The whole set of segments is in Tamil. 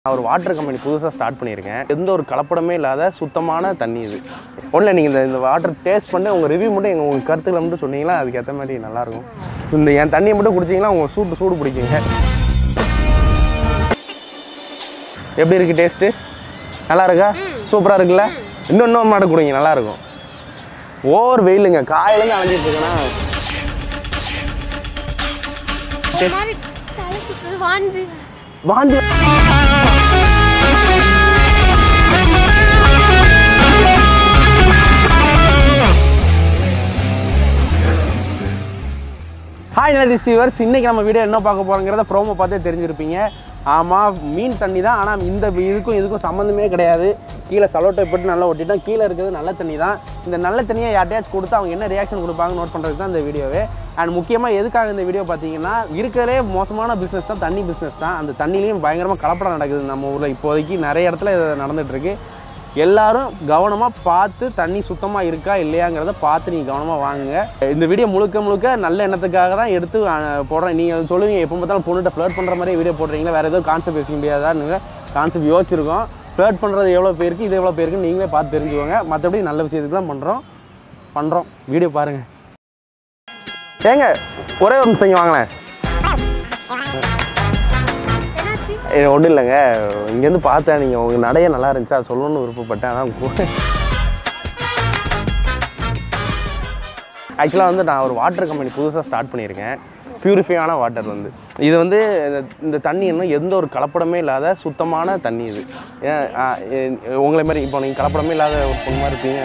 நான் ஒரு வாட்டர் கம்பெனி புதுசாக ஸ்டார்ட் பண்ணியிருக்கேன் எந்த ஒரு கலப்படமே இல்லாத சுத்தமான தண்ணி இது ஒன்றில் நீங்கள் இந்த இந்த வாட்டர் டேஸ்ட் பண்ணி உங்கள் ரிவ்யூ மட்டும் எங்கள் உங்கள் கருத்துக்களை மட்டும் சொன்னீங்களா அதுக்கேற்ற மாதிரி நல்லாயிருக்கும் இந்த என் தண்ணியை மட்டும் குடிச்சிங்கன்னா உங்கள் சூடு சூடு பிடிக்குங்க எப்படி இருக்குது டேஸ்ட்டு நல்லா இருக்கா சூப்பராக இருக்குல்ல இன்னும் இன்னும் மாட்ட குடிங்க நல்லா இருக்கும் ஓவர் வெயிலுங்க காயிலேருந்து அலைஞ்சிட்டு இருக்கேன்னா ஒரு மாதிரி தலை சுத்துது வாந்தி வாந்தி ஹாய் நல்ல ரிசீவர்ஸ் இன்றைக்கி நம்ம வீடியோ என்ன பார்க்க போகிறோங்கிறத ப்ரோமோ பார்த்தே தெரிஞ்சிருப்பீங்க ஆமாம் மீன் தண்ணி தான் ஆனால் இந்த இதுக்கும் இதுக்கும் சம்மந்தமே கிடையாது கீழே சலோட்டை போட்டு நல்லா ஒட்டிட்டோம் கீழே இருக்கிறது நல்ல தண்ணி தான் இந்த நல்ல தண்ணியை யார்ட்டையாச்சும் கொடுத்து அவங்க என்ன ரியாக்ஷன் கொடுப்பாங்க நோட் பண்ணுறதுக்கு தான் இந்த வீடியோவே அண்ட் முக்கியமாக எதுக்காக இந்த வீடியோ பார்த்தீங்கன்னா இருக்கிறதே மோசமான பிஸ்னஸ் தான் தண்ணி பிஸ்னஸ் தான் அந்த தண்ணிலையும் பயங்கரமாக கலப்படம் நடக்குது நம்ம ஊரில் இப்போதைக்கு நிறைய இடத்துல இது நடந்துட்டு இருக்கு எல்லாரும் கவனமாக பார்த்து தண்ணி சுத்தமாக இருக்கா இல்லையாங்கிறத பார்த்து நீங்கள் கவனமாக வாங்குங்க இந்த வீடியோ முழுக்க முழுக்க நல்ல எண்ணத்துக்காக தான் எடுத்து அஹ், போடுறேன் நீங்கள் சொல்லுவீங்க எப்போ பார்த்தாலும் பொண்ணுகிட்ட ஃப்ளர்ட் பண்ணுற மாதிரி வீடியோ போடுறீங்களா வேறு எதுவும் கான்செப்ட் பேச முடியாதான்னு கான்செப்ட் யோசிச்சிருக்கோம் ஃப்ளர்ட் பண்ணுறது எவ்வளோ பேருக்கு இது எவ்வளோ பேருக்கு நீங்களே பார்த்து தெரிஞ்சுக்கோங்க மற்றபடி நல்ல விஷயத்துக்கு தான் பண்ணுறோம் பண்ணுறோம் வீடியோ பாருங்கள் ஏங்க ஒரே ஒரு நிமிஷம் இங்கே வாங்களேன் என்னாச்சு ஒன்றும் இல்லைங்க இங்கேருந்து பார்த்தேன் நீங்கள் உங்கள் நடைய நல்லா இருந்துச்சு அதை சொல்லணும்னு விருப்பப்பட்டேன் அதான் ஆக்சுவலாக வந்து நான் ஒரு வாட்டர் கம்பெனி புதுசாக ஸ்டார்ட் பண்ணியிருக்கேன் பியூரிஃபையான வாட்டர் வந்து இது வந்து இந்த- இந்த தண்ணி இன்னும் எந்த ஒரு கலப்படமே இல்லாத சுத்தமான தண்ணி இது ஏன் ஆ, ஏ- உங்களை மாதிரி இப்போ நீங்கள் கலப்படமே இல்லாத ஒரு பொண்ணு மாதிரி இருப்பீங்க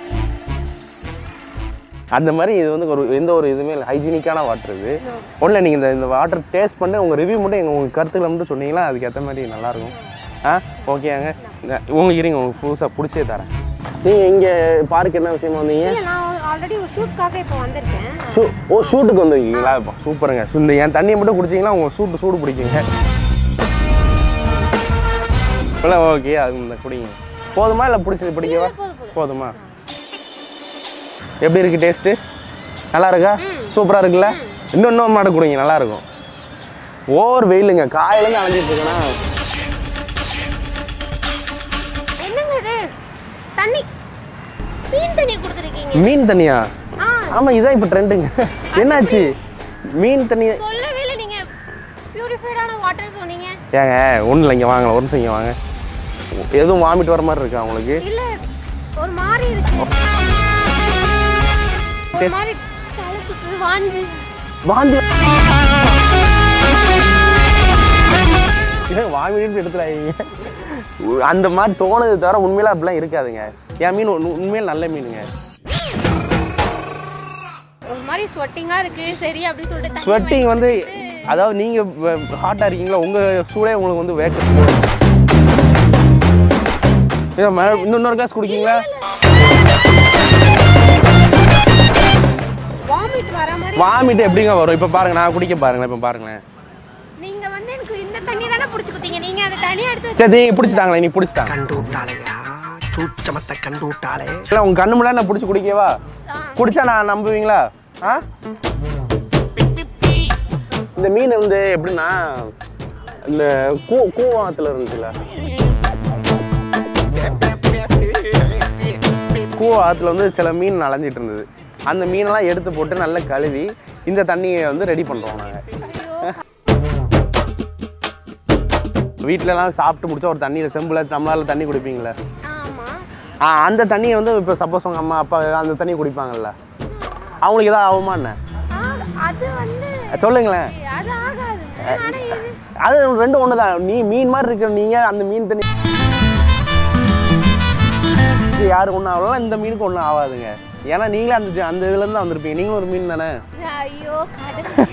அந்த மாதிரி இது வந்து ஒரு எந்த ஒரு இதுவுமே இல்லை ஹைஜீனிக்கான வாட்டர் இது ஒன்றில் நீங்கள் இந்த இந்த வாட்டர் டேஸ்ட் பண்ணி உங்கள் ரிவ்யூ மட்டும் எங்கள் உங்கள் கருத்துக்களை மட்டும் சொன்னீங்களா அதுக்கேற்ற மாதிரி நல்லாயிருக்கும் ஆ ஓகேங்க இந்த- உங்களுக்கு இருங்க உங்களுக்கு புதுசாக பிடிச்சே தரேன் நீங்கள் இங்கே பார்க் என்ன விஷயமா வந்தீங்க இல்ல நான் ஆல்ரெடி ஒரு ஷூட்காக இப்போ வந்திருக்கேன் ஷூ ஓ ஷூட்டுக்கு வந்துருக்கீங்களா இப்போ சூப்பருங்க ஸோ இந்த என் தண்ணியை மட்டும் குடிச்சிங்கன்னா உங்கள் சூட்டு சூடு பிடிக்குங்க இல்லை ஓகே அது இந்த குடிங்க போதுமா இல்லை பிடிச்சது பிடிக்கவா போதும், போதும். போதுமா எப்படி இருக்கு டேஸ்ட்டு நல்லா இருக்கா சூப்பராக இருக்குல்ல இன்னும் இன்னும் மாட்ட குடிங்க நல்லா இருக்கும் ஓவர் வெயிலுங்க காயிலேருந்து அலைஞ்சிட்டு இருக்கேன்னா என்னங்க இது தண்ணி மீன் தண்ணி கொடுத்துருக்கீங்க மீன் தண்ணியா ஆ ஆமாம் இதான் இப்போ ட்ரெண்டுங்க என்னாச்சு மீன் தண்ணி சொல்லவே இல்லை நீங்க பியூரிஃபைடான வாட்டர் சொன்னீங்க ஏங்க ஒன்றும் இல்லை இங்கே வாங்க ஒரு நிமிஷம் இங்கே வாங்க எதுவும் வாமிட் வர மாதிரி இருக்கா உங்களுக்கு இல்ல ஒரு மாதிரி இருக்கு ஒரு மாதிரி தலை சுத்துது வாந்தி வாந்தி ஏன் வாமிட்டு எடுத்துறாங்க அந்த மாதிரி தோணுது தவிர உண்மையில அப்படிலாம் இருக்காதுங்க என் மீன் உண்- உண்மையில நல்ல மீனுங்க ஒரு மாதிரி ஸ்வெட்டிங்கா இருக்கு சரி அப்படின்னு சொல்லிட்டு தண்ணி ஸ்வெட்டிங் வாங்கி வந்து குடிச்சிட்டு- அதாவது நீங்க ஹாட்டா இருக்கீங்களா உங்க சூடே உங்களுக்கு வந்து வேக்க ஏன் மழை- இன்னும் இன்னொரு காசு குடிக்கீங்களா வாமிட் வர மாதிரி வாமிட்டு எப்படிங்க வரும் இப்போ பாருங்க நான் குடிக்க பாருங்களேன் இப்போ பாருங்களேன் நீங்க வந்து எனக்கு இந்த தண்ணி தானே புடிச்சு குத்தீங்க நீங்க அந்த தண்ணியை எடுத்து வச்சு சரி நீங்க பிடிச்சிட்டாங்களே நீ பிடிச்சிட்டாங்க கண்டு விட்டாளையா சூச்சமத்தை கண்டு விட்டாளே இல்லை உங்க கண்ணு முன்னாடி நான் பிடிச்சி குடிக்கவா ஆ. குடிச்சா நான் நம்புவீங்களா ஆ இந்த மீன் வந்து எப்படின்னா இந்த கூ கூவாத்துல இருந்துச்சுல கூ ஆத்துல வந்து சில மீன் நனைஞ்சிட்டு இருந்தது அந்த மீனெல்லாம் எடுத்து போட்டு நல்லா கழுவி இந்த தண்ணியை வந்து ரெடி பண்ணுறோம் நாங்கள் வீட்டிலலாம் சாப்பிட்டு முடிச்சா ஒரு தண்ணியில் செம்பில் டம்ளரில் தண்ணி குடிப்பீங்களே ஆமா ஆ அந்த தண்ணியை வந்து இப்போ சப்போஸ் உங்கள் அம்மா அப்பா அந்த தண்ணி குடிப்பாங்கல்ல அவங்களுக்கு ஏதாவது ஆகுமா என்ன ஆ, அது வந்து சொல்லுங்களேன் அது ஆகாது ஆனா இது அது ரெண்டும் ஒன்று தான் நீ மீன் மாதிரி இருக்கிற நீங்கள் அந்த மீன் தண்ணி இது யாருக்கு ஒன்றும் ஆகலாம் இந்த மீனுக்கு ஒன்றும் ஆகாதுங்க ஏன்னா நீங்களே அந்த அந்த இதுலேருந்து தான் வந்திருப்பீங்க நீங்களும் ஒரு மீன் தானே ஐயோ கடவுள்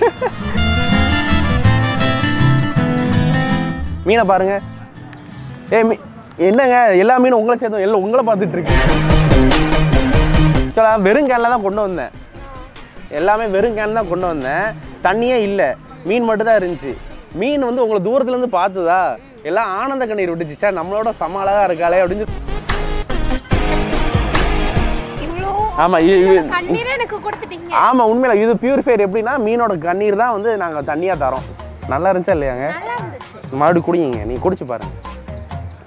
மீனை பாருங்க ஏ மீ என்னங்க எல்லா மீனும் உங்களை சேர்ந்து எல்லாம் உங்களை பார்த்துட்டு இருக்கு சில வெறும் கேனில் தான் கொண்டு வந்தேன் எல்லாமே வெறும் கேன் தான் கொண்டு வந்தேன் தண்ணியே இல்லை மீன் மட்டும் தான் இருந்துச்சு மீன் வந்து உங்களை தூரத்துலேருந்து பார்த்ததா எல்லாம் ஆனந்த கண்ணீர் விட்டுச்சு சார் நம்மளோட செம்ம அழகா இருக்காளே அப்படின்னு இவ்வளோ ஆமா இது இது- கண்ணீரை எனக்கு கொடுத்துட்டீங்க ஆமா உண்மையில இது பியூரிஃபைட் எப்படின்னா மீனோட கண்ணீர் தான் வந்து நாங்க தண்ணியா தரோம் நல்லா இருந்துச்சா இல்லையாங்க நல்லா இருந்துச்சு மறுபடியும் குடிங்க நீ குடிச்சு பாருங்க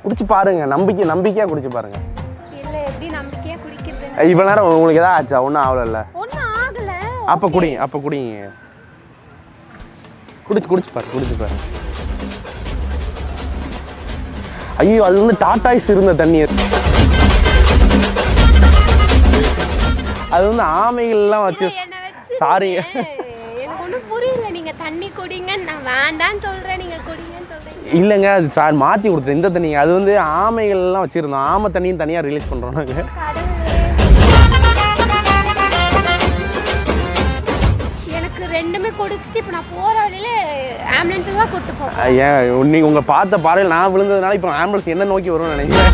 குடிச்சு பாருங்க நம்பிக்கை நம்பிக்கையாக குடிச்சு பாருங்க இல்ல எப்படி நம்பிக்கையா குடிக்கிறது இவ்வளோ நேரம் உங்களுக்கு எதாவது ஆச்சா ஒன்றும் ஆகலைல்ல ஒன்றும் ஆகல அப்போ குடிங்க அப்போ குடிங்க குடிச்சு குடிச்சு பாரு குடிச்சு பாரு ஐயோ அது வந்து டாட்டாய்ஸ் இருந்த தண்ணி அது வந்து ஆமைகள்லாம் வச்சு இல்ல, என்னை வச்சு Sorry. நீங்க- எனக்கு ஒன்றும் புரியல நீங்க தண்ணி குடிங்க நான் வேண்டான்னு சொல்றேன் நீங்க குடிங்கன்னு சொல்றீங்க இல்லைங்க அது சார் மாற்றி கொடுத்தேன் இந்த தண்ணிங்க அது வந்து ஆமைகள்லாம் வச்சுருந்தோம் ஆமை தண்ணியும் தனியாக ரிலீஸ் பண்ணுறோம் நாங்கள் கடவுளே எனக்கு ரெண்டுமே குடிச்சிட்டு இப்போ நான் போற வழியில ஆம்புலன்ஸ்ல தான் கூட்டு போவேன் ஏன் நீங்கள் உங்களை பார்த்த பாறையில் நான் விழுந்ததுனால இப்போ ஆம்புலன்ஸ் என்ன நோக்கி வரும்னு நினைக்கிறேன்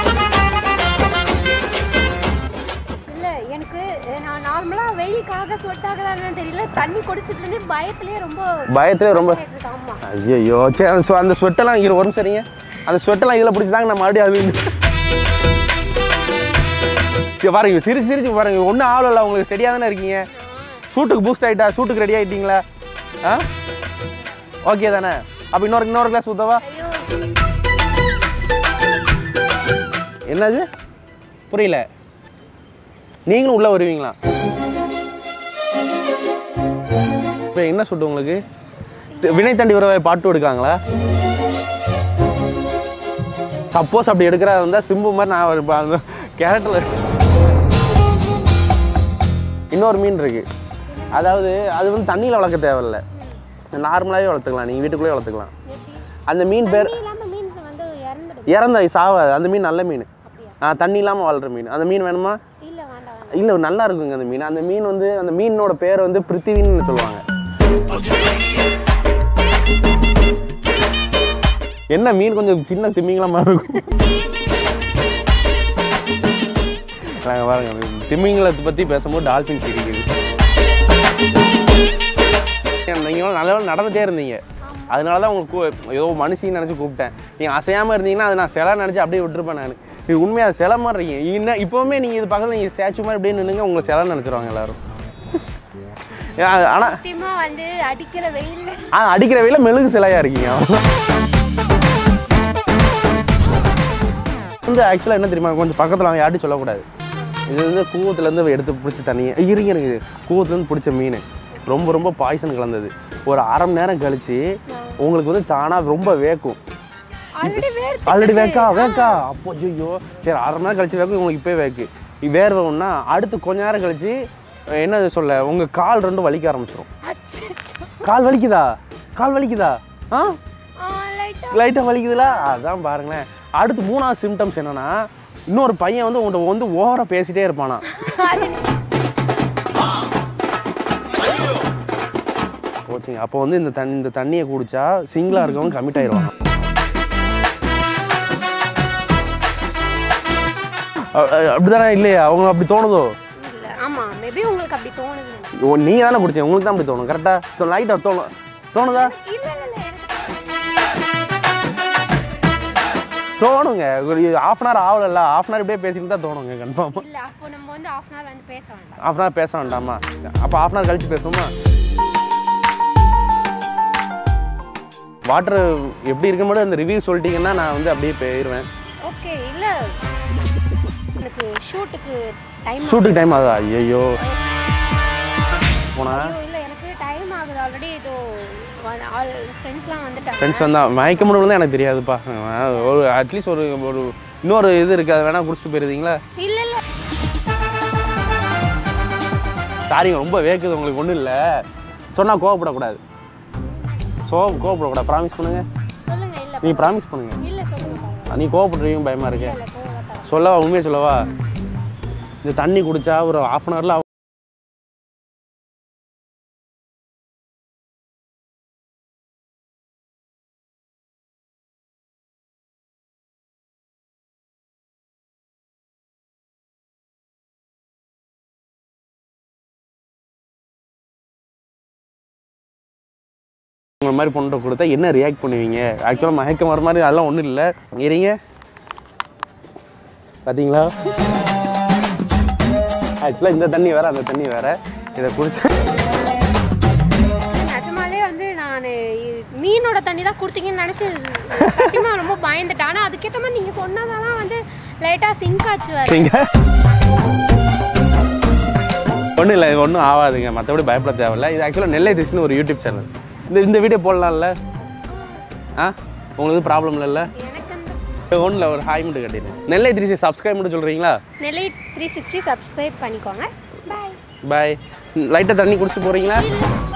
இல்ல எனக்கு அஹ், நான் நார்மலா வெயிலுக்காக ஸ்வெட் ஆகுதான்னு தெரியல தண்ணி குடிச்சதுல இருந்து பயத்திலேயே ரொம்ப பயத்திலே ரொம்ப ஆயிட்டு இருக்கு. ஆமா ஐயோ சரி அந்த ஸ்வெ- அந்த ஸ்வெட்டெல்லாம் இங்கே வரும் சரிங்க அந்த ஸ்வெட்டெல்லாம் இதில் பிடிச்சி தாங்க நான் மறுபடியும் அது இங்க பாருங்க சிரிச்சு சிரிச்சு பாருங்க ஒன்றும் ஆகல உங்களுக்கு ஸ்டெடியாக தானே இருக்கீங்க ஷூட்டுக்கு பூஸ்ட் ஆகிட்டா ஷூட்டுக்கு ரெடி ஆகிட்டீங்களா ஆ ஓகே தானே அப்போ இன்னொரு இன்னொரு கிளாஸ் ஊற்றவா ஐயோ என்னது புரியல நீங்களும் உள்ளே வருவீங்களா இப்போ என்ன சொல்லிட்டு உங்களுக்கு தி- வினை தாண்டி உறவை பாட்டு எடுக்காங்களா சப்போஸ் அப்படி எடுக்கிறதா இருந்தால் சிம்பு மாதிரி நான் ஒரு ப- அந்த கேரக்டரில் இன்னொரு மீன் இருக்கு அதாவது அது வந்து தண்ணியில் வளர்க்க தேவையில்ல நார்மலாகவே வளர்த்துக்கலாம் நீங்கள் வீட்டுக்குள்ளேயே வளர்த்துக்கலாம் அந்த மீன் பேர் தண்ணி இல்லாம மீன் வந்து இறந்துடும் இறந்த சாவாது அந்த மீன் நல்ல மீன் அப்படியா ஆ தண்ணி இல்லாமல் வாழ்கிற மீன் அந்த மீன் வேணுமா இல்ல வேண்டாம் வேண்டாம் இல்லை நல்லா இருக்குங்க அந்த மீன் அந்த மீன் வந்து அந்த மீனோட பேர் வந்து பிருத்திவின்னு சொல்லுவாங்க என்ன மீன் கொஞ்சம் சின்ன திமிங்கலா மாதிரி இருக்கும் நாங்க பாருங்க திமிங்கலத்தை பற்றி பேசும்போது டால்ஃபின் சிரிக்குது நீங்களும் நல்ல வேளை நடந்துட்டே இருந்தீங்க அதனால தான் உங்களுக்கு கூ- ஏதோ மனுஷின்னு நினச்சி கூப்பிட்டேன் நீங்கள் அசையாமல் இருந்தீங்கன்னா அதை நான் சிலை நினச்சி அப்படியே விட்டுருப்பேன் நான் இது உண்மையாக சிலை மாதிரி இருக்கீங்க இன்னும் இப்போவுமே நீங்கள் இது பக்கத்தில் நீங்கள் ஸ்டாச்சு மாதிரி அப்படியே நின்னுங்க உங்களை சிலை நினச்சிருவாங்க எல்லாரும் ஆனால் சத்தியமா வந்து அடிக்கிற வெயில்ல ஆ அடிக்கிற வெயில மெழுகு சிலையாக இருக்கீங்க வந்து ஆக்சுவலாக என்ன தெரியுமா கொஞ்சம் பக்கத்தில் அவங்க யார்ட்டும் சொல்லக்கூடாது இது வந்து கூவத்துலேருந்து எடுத்து பிடிச்ச தண்ணி இருங்க எனக்கு இது கூவத்துலேருந்து பிடிச்ச மீன் ரொம்ப ரொம்ப பாய்சன் கலந்தது ஒரு அரை மணி நேரம் கழிச்சு உங்களுக்கு வந்து தானாக ரொம்ப வேக்கும் ஆல்ரெடி வேர் ஆல்ரெடி வேக்கா வேக்கா அப்போ ஐயோ சரி அரை மணி நேரம் கழிச்சு வேக்கும் உங்களுக்கு இப்போயே வேக்கு வேர்வைன்னா அடுத்து கொஞ்ச நேரம் கழிச்சு என்ன சொல்ல உங்கள் கால் ரெண்டும் வலிக்க ஆரம்பிச்சிடும் அச்சச்சோ கால் வலிக்குதா கால் வலிக்குதா ஆ ஆ லைட்டா லைட்டாக வலிக்குதுல அதான் பாருங்களேன் அடுத்து மூணாவது சிம்டம்ஸ் என்னன்னா இன்னொரு பையன் வந்து உங்கள்கிட்ட வந்து ஓவரா பேசிட்டே இருப்பானா ஓகேங்க அப்போ வந்து இந்த தண்ணி இந்த தண்ணியை குடிச்சா சிங்கிளாக இருக்கவங்க கமிட் ஆயிடுவாங்க அ- அ- அப்படிதானே இல்லையா அவங்க அப்படி தோணுதோ இல்ல ஆமா மேபி உங்களுக்கு அப்படி தோணுது நினைக்கிறேன். ஓ நீங்கள் தானே குடிச்சீங்க உங்களுக்கு தான் அப்படி தோணும் கரெக்டாக லைட்டாக தோணும் தோணுதா இல்ல இல்ல இல்ல எனக்கு தோணுங்க ஒரு ஹாஃப் அன் ஹவர் ஆகலைல்ல ஹாஃப் அன் ஹவர் இப்படியே பேசிட்டு தான் தோணுங்க கன்ஃபார்மாக இல்ல அப்போ நம்ம வந்து half அன் ஹவர் வந்து பேச வேண்டாம் ஹாஃப் அன் ஹவர் பேச வேண்டாமா அப்போ ஹாஃப் அன் ஹவர் கழிச்சு பேசுவோமா வாட்டர் எப்படி இருக்க மட்டும் அந்த ரிவ்யூ சொல்லிட்டீங்கன்னா நான் வந்து அப்படியே போயிடுவேன் ஓகே இல்ல எனக்கு ஷூட்டுக்கு டைம் ஷூட்டுக்கு டைம் ஆகுதா ஐயோ போனா ஐயோ இல்ல எனக்கு டைம் ஆகுது ஆல்ரெடி இதோ ஆல் ஃப்ரெண்ட்ஸ்லாம் வந்துட்டாங்க ஃப்ரெண்ட்ஸ் வந்தா மயக்க முடியும் எனக்கு தெரியாதுப்பா அஹ் ஒரு அட்லீஸ்ட் ஒரு ஒரு இன்னொரு இது இருக்குது அதை வேணா குடிச்சிட்டு போயிருந்தீங்களா இல்ல இல்ல சாரிங்க ரொம்ப வேக்குது உங்களுக்கு ஒன்றும் இல்லை சொன்னால் கோவப்படக்கூடாது சோ கோவப்படக்கூடாது ப்ராமிஸ் பண்ணுங்க சொல்லுங்க இல்ல நீ ப்ராமிஸ் பண்ணுங்க இல்ல சொல்லுங்க பரவாயில்ல. நீ கோவப்படுறீங்க பயமா இருக்கு இல்ல போகல பரவாயில்ல. சொல்லவா உண்மையை சொல்லவா இந்த தண்ணி குடிச்சா ஒரு ஹாஃப் அன் ஹவரில் உங்களை மாதிரி பொண்ணை கொடுத்தா என்ன ரியாக்ட் பண்ணுவீங்க ஆக்சுவலாக மயக்கம் வர மாதிரி அதெல்லாம் ஒன்றும் இல்லை இருங்க பார்த்தீங்களா ஆக்சுவலாக இந்த தண்ணி வேற அந்த தண்ணி வேற இதை குடிச்சு நிஜமாலே வந்து நான் மீனோட தண்ணி தான் கொடுத்தீங்கன்னு நினைச்சு சத்தியமா ரொம்ப பயந்துட்டேன் ஆனால் அதுக்கேற்ற மாதிரி நீங்கள் சொன்னதெல்லாம் வந்து லைட்டாக சிங்க் ஆச்சு வேறு நீங்க ஒன்றும் இல்லை ஒன்றும் ஆகாதுங்க மற்றபடி பயப்பட தேவையில்ல இது ஆக்சுவலாக நெல்லை திசுன்னு ஒரு யூடியூப் சேனல் இந்த இந்த வீடியோ போடலாம்ல ஆ உங்களுக்கு ப்ராப்ளம் இல்லைல்ல எனக்கு அந்த ஒன்றில் ஒரு ஹாய் மட்டும் கட்டிடுங்க நெல்லை திரிசி சப்ஸ்கிரைப் மட்டும் சொல்கிறீங்களா நெல்லை த்ரீ சிக்ஸ்டி சப்ஸ்கிரைப் பண்ணிக்கோங்க பாய் பாய் லைட்டாக தண்ணி குடிச்சிட்டு போகிறீங்களா இல்லை